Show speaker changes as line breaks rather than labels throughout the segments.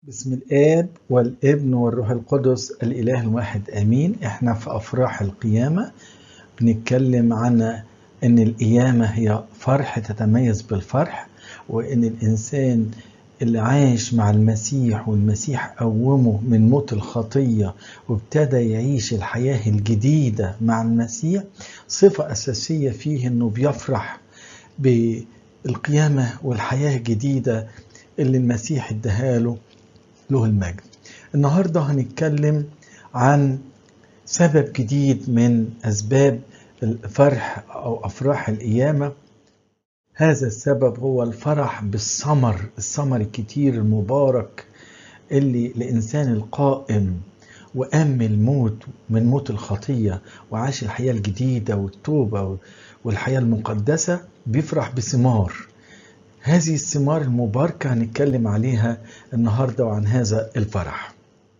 بسم الآب والابن والروح القدس الإله الواحد آمين احنا في أفراح القيامة بنتكلم عن أن القيامة هي فرح تتميز بالفرح وأن الإنسان اللي عايش مع المسيح والمسيح قومه من موت الخطية وابتدى يعيش الحياة الجديدة مع المسيح صفة أساسية فيه أنه بيفرح بالقيامة والحياة الجديدة اللي المسيح اداها له له المجد النهارده هنتكلم عن سبب جديد من اسباب الفرح او افراح القيامه هذا السبب هو الفرح بالثمر الثمر الكتير المبارك اللي الانسان القائم وقام من الموت من موت الخطيه وعاش الحياه الجديده والتوبه والحياه المقدسه بيفرح بثمار هذه الثمار المباركة هنتكلم عليها النهاردة وعن هذا الفرح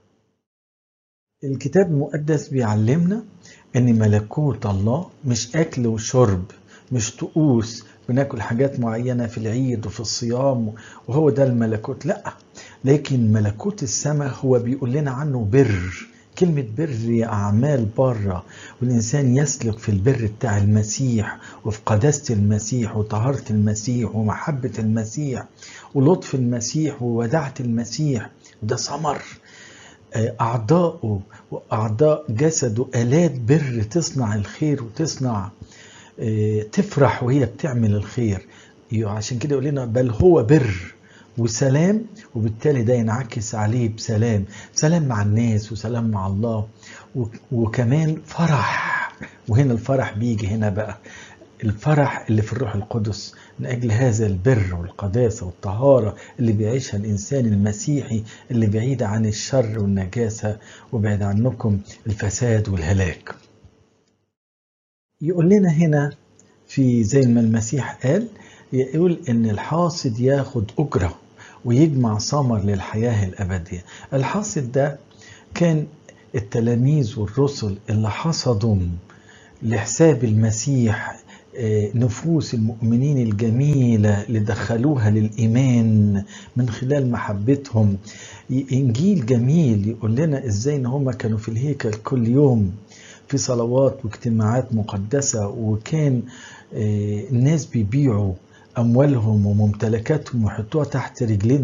الكتاب المقدس بيعلمنا ان ملكوت الله مش اكل وشرب مش طقوس بناكل حاجات معينة في العيد وفي الصيام وهو ده الملكوت لا لكن ملكوت السماء هو بيقول لنا عنه بر كلمة بر هي أعمال بره والإنسان يسلك في البر بتاع المسيح وفي قداسة المسيح وطهارة المسيح ومحبة المسيح ولطف المسيح ووداعة المسيح وده ثمر أعضاؤه وأعضاء جسده آلات بر تصنع الخير وتصنع تفرح وهي بتعمل الخير عشان كده يقول لنا بل هو بر وسلام وبالتالي ده ينعكس عليه بسلام سلام مع الناس وسلام مع الله وكمان فرح وهنا الفرح بيجي هنا بقى الفرح اللي في الروح القدس من أجل هذا البر والقداسة والطهارة اللي بيعيشها الإنسان المسيحي اللي بعيد عن الشر والنجاسة وبعيد عنكم الفساد والهلاك يقول لنا هنا في زي ما المسيح قال يقول ان الحاصد ياخد اجره ويجمع ثمر للحياه الابديه الحاصد ده كان التلاميذ والرسل اللي حصدوا لحساب المسيح نفوس المؤمنين الجميله اللي دخلوها للايمان من خلال محبتهم انجيل جميل يقول لنا ازاي ان هم كانوا في الهيكل كل يوم في صلوات واجتماعات مقدسه وكان الناس بيبيعوا أموالهم وممتلكاتهم ويحطوها تحت رجلين